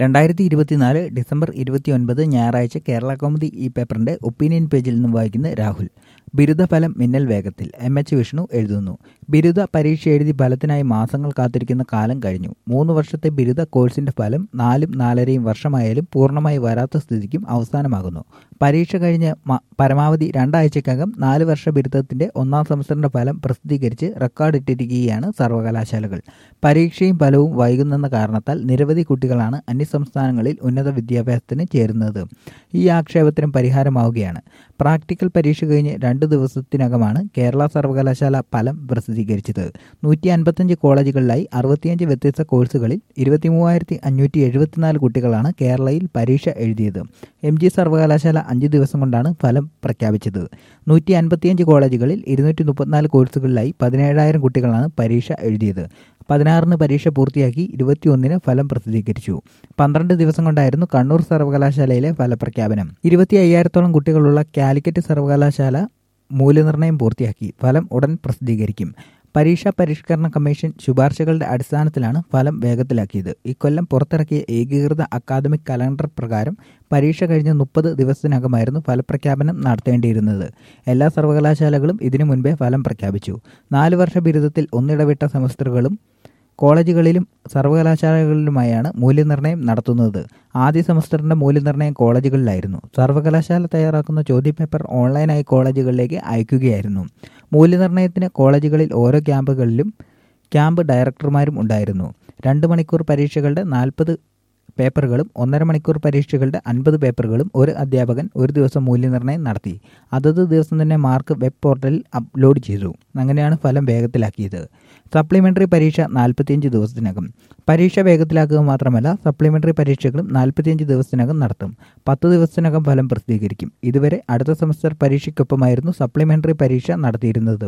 രണ്ടായിരത്തി ഇരുപത്തിനാല് ഡിസംബർ ഇരുപത്തിയൊൻപത് ഞായറാഴ്ച കേരള കൗമുദി ഈ പേപ്പറിന്റെ ഒപ്പീനിയൻ പേജിൽ നിന്നും വായിക്കുന്ന രാഹുൽ ബിരുദഫലം മിന്നൽ വേഗത്തിൽ എം എച്ച് വിഷ്ണു എഴുതുന്നു ബിരുദ പരീക്ഷ എഴുതി ഫലത്തിനായി മാസങ്ങൾ കാത്തിരിക്കുന്ന കാലം കഴിഞ്ഞു മൂന്ന് വർഷത്തെ ബിരുദ കോഴ്സിന്റെ ഫലം നാലും നാലരയും വർഷമായാലും പൂർണ്ണമായി വരാത്ത സ്ഥിതിക്കും അവസാനമാകുന്നു പരീക്ഷ കഴിഞ്ഞ് മ- പരമാവധി രണ്ടാഴ്ചക്കകം നാല് വർഷ ബിരുദത്തിന്റെ ഒന്നാം സെമസ്റ്ററിന്റെ ഫലം പ്രസിദ്ധീകരിച്ച് റെക്കോർഡിട്ടിരിക്കുകയാണ് സർവകലാശാലകൾ പരീക്ഷയും ഫലവും വൈകുന്നെന്ന കാരണത്താൽ നിരവധി കുട്ടികളാണ് അന്യസംസ്ഥാനങ്ങളിൽ ഉന്നത വിദ്യാഭ്യാസത്തിന് ചേരുന്നത് ഈ ആക്ഷേപത്തിനും പരിഹാരമാവുകയാണ് പ്രാക്ടിക്കൽ പരീക്ഷ കഴിഞ്ഞ് രണ്ട് ദിവസത്തിനകമാണ് കേരള സർവകലാശാല ഫലം പ്രസിദ്ധീകരിച്ചത് നൂറ്റി അൻപത്തഞ്ച് കോളേജുകളിലായി അറുപത്തിയഞ്ച് വ്യത്യസ്ത കോഴ്സുകളിൽ ഇരുപത്തി മൂവായിരത്തി അഞ്ഞൂറ്റി എഴുപത്തിനാല് കുട്ടികളാണ് കേരളയിൽ പരീക്ഷ എഴുതിയത് എം ജി സർവകലാശാല അഞ്ച് ദിവസം കൊണ്ടാണ് ഫലം പ്രഖ്യാപിച്ചത് നൂറ്റി അൻപത്തിയഞ്ച് കോളേജുകളിൽ ഇരുന്നൂറ്റി മുപ്പത്തിനാല് കോഴ്സുകളിലായി പതിനേഴായിരം കുട്ടികളാണ് പരീക്ഷ എഴുതിയത് പതിനാറിന് പരീക്ഷ പൂർത്തിയാക്കി ഇരുപത്തിയൊന്നിന് ഫലം പ്രസിദ്ധീകരിച്ചു പന്ത്രണ്ട് ദിവസം കൊണ്ടായിരുന്നു കണ്ണൂർ സർവകലാശാലയിലെ ഫലപ്രഖ്യാപനം ഇരുപത്തി അയ്യായിരത്തോളം കുട്ടികളുള്ള കാലിക്കറ്റ് സർവകലാശാല മൂല്യനിർണ്ണയം പൂർത്തിയാക്കി ഫലം ഉടൻ പ്രസിദ്ധീകരിക്കും പരീക്ഷാ പരിഷ്കരണ കമ്മീഷൻ ശുപാർശകളുടെ അടിസ്ഥാനത്തിലാണ് ഫലം വേഗത്തിലാക്കിയത് ഇക്കൊല്ലം പുറത്തിറക്കിയ ഏകീകൃത അക്കാദമിക് കലണ്ടർ പ്രകാരം പരീക്ഷ കഴിഞ്ഞ മുപ്പത് ദിവസത്തിനകമായിരുന്നു ഫലപ്രഖ്യാപനം നടത്തേണ്ടിയിരുന്നത് എല്ലാ സർവകലാശാലകളും ഇതിനു മുൻപേ ഫലം പ്രഖ്യാപിച്ചു നാല് വർഷ ബിരുദത്തിൽ ഒന്നിടവിട്ട സെമസ്റ്ററുകളും കോളേജുകളിലും സർവകലാശാലകളിലുമായാണ് മൂല്യനിർണ്ണയം നടത്തുന്നത് ആദ്യ സെമസ്റ്ററിന്റെ മൂല്യനിർണ്ണയം കോളേജുകളിലായിരുന്നു സർവകലാശാല തയ്യാറാക്കുന്ന ചോദ്യപേപ്പർ ഓൺലൈനായി കോളേജുകളിലേക്ക് അയക്കുകയായിരുന്നു മൂല്യനിർണ്ണയത്തിന് കോളേജുകളിൽ ഓരോ ക്യാമ്പുകളിലും ക്യാമ്പ് ഡയറക്ടർമാരും ഉണ്ടായിരുന്നു രണ്ട് മണിക്കൂർ പരീക്ഷകളുടെ നാൽപ്പത് പേപ്പറുകളും ഒന്നര മണിക്കൂർ പരീക്ഷകളുടെ അൻപത് പേപ്പറുകളും ഒരു അധ്യാപകൻ ഒരു ദിവസം മൂല്യനിർണ്ണയം നടത്തി അതത് ദിവസം തന്നെ മാർക്ക് വെബ് പോർട്ടലിൽ അപ്ലോഡ് ചെയ്തു അങ്ങനെയാണ് ഫലം വേഗത്തിലാക്കിയത് സപ്ലിമെന്ററി പരീക്ഷ നാൽപ്പത്തിയഞ്ച് ദിവസത്തിനകം പരീക്ഷ വേഗത്തിലാക്കുക മാത്രമല്ല സപ്ലിമെന്ററി പരീക്ഷകളും നാൽപ്പത്തിയഞ്ച് ദിവസത്തിനകം നടത്തും പത്ത് ദിവസത്തിനകം ഫലം പ്രസിദ്ധീകരിക്കും ഇതുവരെ അടുത്ത സെമസ്റ്റർ പരീക്ഷയ്ക്കൊപ്പമായിരുന്നു സപ്ലിമെന്ററി പരീക്ഷ നടത്തിയിരുന്നത്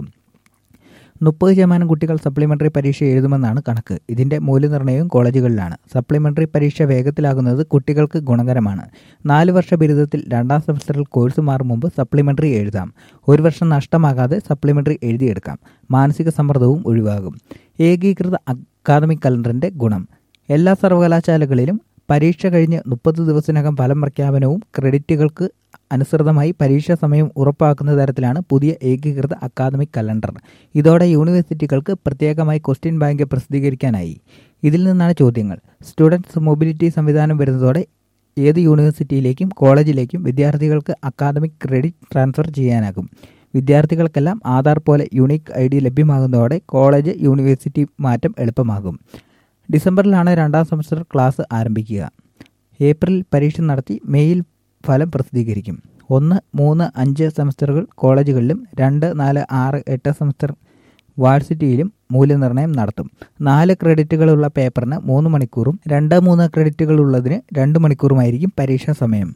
മുപ്പത് ശതമാനം കുട്ടികൾ സപ്ലിമെന്ററി പരീക്ഷ എഴുതുമെന്നാണ് കണക്ക് ഇതിന്റെ മൂല്യനിർണ്ണയവും കോളേജുകളിലാണ് സപ്ലിമെന്ററി പരീക്ഷ വേഗത്തിലാകുന്നത് കുട്ടികൾക്ക് ഗുണകരമാണ് നാല് വർഷ ബിരുദത്തിൽ രണ്ടാം സെമസ്റ്ററിൽ കോഴ്സ് മാറും മുമ്പ് സപ്ലിമെന്ററി എഴുതാം ഒരു വർഷം നഷ്ടമാകാതെ സപ്ലിമെന്ററി എഴുതിയെടുക്കാം മാനസിക സമ്മർദ്ദവും ഒഴിവാകും ഏകീകൃത അക്കാദമിക് കലണ്ടറിന്റെ ഗുണം എല്ലാ സർവകലാശാലകളിലും പരീക്ഷ കഴിഞ്ഞ് മുപ്പത് ദിവസത്തിനകം ഫലം പ്രഖ്യാപനവും ക്രെഡിറ്റുകൾക്ക് അനുസൃതമായി പരീക്ഷാ സമയം ഉറപ്പാക്കുന്ന തരത്തിലാണ് പുതിയ ഏകീകൃത അക്കാദമിക് കലണ്ടർ ഇതോടെ യൂണിവേഴ്സിറ്റികൾക്ക് പ്രത്യേകമായി ക്വസ്റ്റ്യൻ ബാങ്ക് പ്രസിദ്ധീകരിക്കാനായി ഇതിൽ നിന്നാണ് ചോദ്യങ്ങൾ സ്റ്റുഡൻസ് മൊബിലിറ്റി സംവിധാനം വരുന്നതോടെ ഏത് യൂണിവേഴ്സിറ്റിയിലേക്കും കോളേജിലേക്കും വിദ്യാർത്ഥികൾക്ക് അക്കാദമിക് ക്രെഡിറ്റ് ട്രാൻസ്ഫർ ചെയ്യാനാകും വിദ്യാർത്ഥികൾക്കെല്ലാം ആധാർ പോലെ യൂണിക് ഐ ഡി ലഭ്യമാകുന്നതോടെ കോളേജ് യൂണിവേഴ്സിറ്റി മാറ്റം എളുപ്പമാകും ഡിസംബറിലാണ് രണ്ടാം സെമസ്റ്റർ ക്ലാസ് ആരംഭിക്കുക ഏപ്രിൽ പരീക്ഷ നടത്തി മെയ്യിൽ ഫലം പ്രസിദ്ധീകരിക്കും ഒന്ന് മൂന്ന് അഞ്ച് സെമസ്റ്ററുകൾ കോളേജുകളിലും രണ്ട് നാല് ആറ് എട്ട് സെമസ്റ്റർ വാഴ്സിറ്റിയിലും മൂല്യനിർണ്ണയം നടത്തും നാല് ക്രെഡിറ്റുകളുള്ള പേപ്പറിന് മൂന്ന് മണിക്കൂറും രണ്ട് മൂന്ന് ക്രെഡിറ്റുകളുള്ളതിന് രണ്ട് മണിക്കൂറുമായിരിക്കും പരീക്ഷാ സമയം